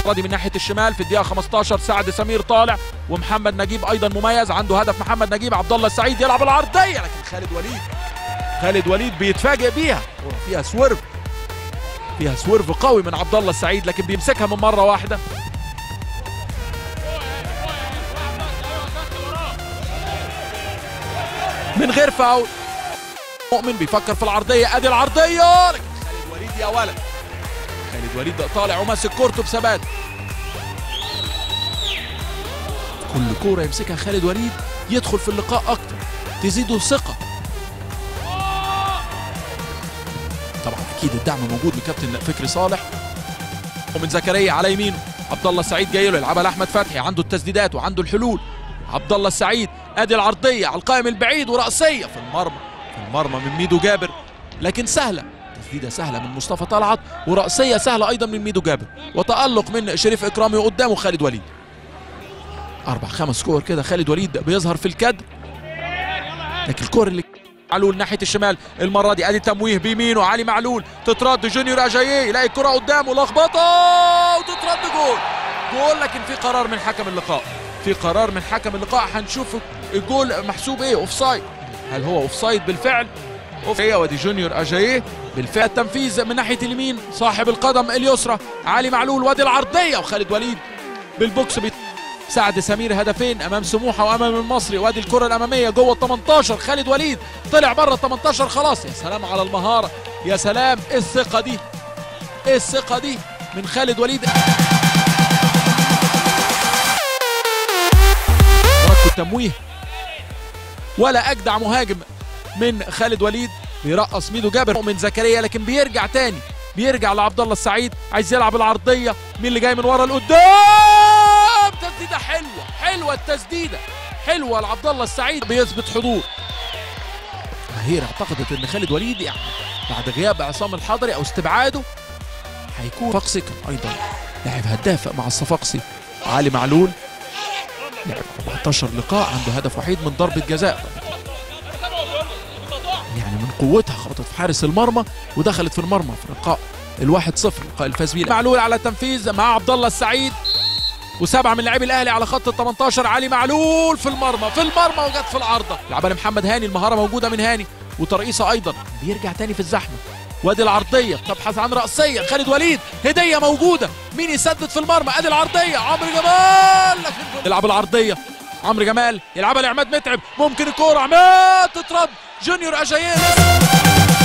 راضي من ناحيه الشمال في الدقيقه 15 سعد سمير طالع ومحمد نجيب ايضا مميز عنده هدف محمد نجيب عبد الله السعيد يلعب العرضيه لكن خالد وليد خالد وليد بيتفاجئ بيها كرة فيها سويرف فيها سويرف قوي من عبد الله السعيد لكن بيمسكها من مره واحده من غير فاول مؤمن بيفكر في العرضيه ادي العرضيه لكن خالد وليد يا ولد خالد وليد طالع وماسك كورته بثبات كل كوره يمسكها خالد وليد يدخل في اللقاء اكتر تزيده ثقه طبعا اكيد الدعم موجود من كابتن فكري صالح ومن زكريا على يمينه عبد الله السعيد جاي له يلعبها لاحمد فتحي عنده التسديدات وعنده الحلول عبد الله السعيد ادي العرضيه على القائم البعيد وراسيه في المرمى في المرمى من ميدو جابر لكن سهله تسديده سهله من مصطفى طلعت وراسيه سهله ايضا من ميدو جابر وتالق من شريف اكرامي وقدامه خالد وليد اربع خمس كور كده خالد وليد بيظهر في الكد لكن الكور اللي معلول ناحيه الشمال المره دي ادي تمويه بيمينه علي معلول تترد جونيور اجاييه يلاقي الكره قدامه لخبطه وتترد جول جول لكن في قرار من حكم اللقاء في قرار من حكم اللقاء هنشوف الجول محسوب ايه اوف سايد هل هو اوف سايد بالفعل اوف ايه ودي جونيور اجاييه بالفعل التنفيذ من ناحيه اليمين صاحب القدم اليسرى علي معلول وادي العرضيه وخالد وليد بالبوكس بيت سعد سمير هدفين امام سموحه وامام المصري وادي الكره الاماميه جوه ال 18 خالد وليد طلع بره ال 18 خلاص يا سلام على المهاره يا سلام ايه الثقه دي ايه الثقه دي من خالد وليد ركوا التمويه ولا اجدع مهاجم من خالد وليد بيرقص ميدو جابر من زكريا لكن بيرجع تاني بيرجع لعبد الله السعيد عايز يلعب العرضيه مين اللي جاي من ورا لقدام تسديده حلوه حلوه التسديده حلوه لعبد الله السعيد بيثبت حضور جماهير اعتقدت ان خالد وليد يعني بعد غياب عصام الحضري او استبعاده هيكون صفاقسي كان ايضا لاعب هداف مع الصفاقسي علي معلول لعب 14 لقاء عنده هدف وحيد من ضربه جزاء يعني من قوتها خبطت في حارس المرمى ودخلت في المرمى في اللقاء الواحد صفر اللقاء الفاز بيه معلول على التنفيذ مع عبد الله السعيد وسبعه من لاعبي الاهلي على خط ال 18 علي معلول في المرمى في المرمى وجت في العارضه لعبها لمحمد هاني المهاره موجوده من هاني وترقيصه ايضا بيرجع تاني في الزحمه وادي العرضيه تبحث عن راسيه خالد وليد هديه موجوده مين يسدد في المرمى ادي العرضيه عمرو جمال لكن يلعب العرضيه عمرو جمال يلعبها لعماد متعب ممكن الكوره عماد تترد جونيور اجاييه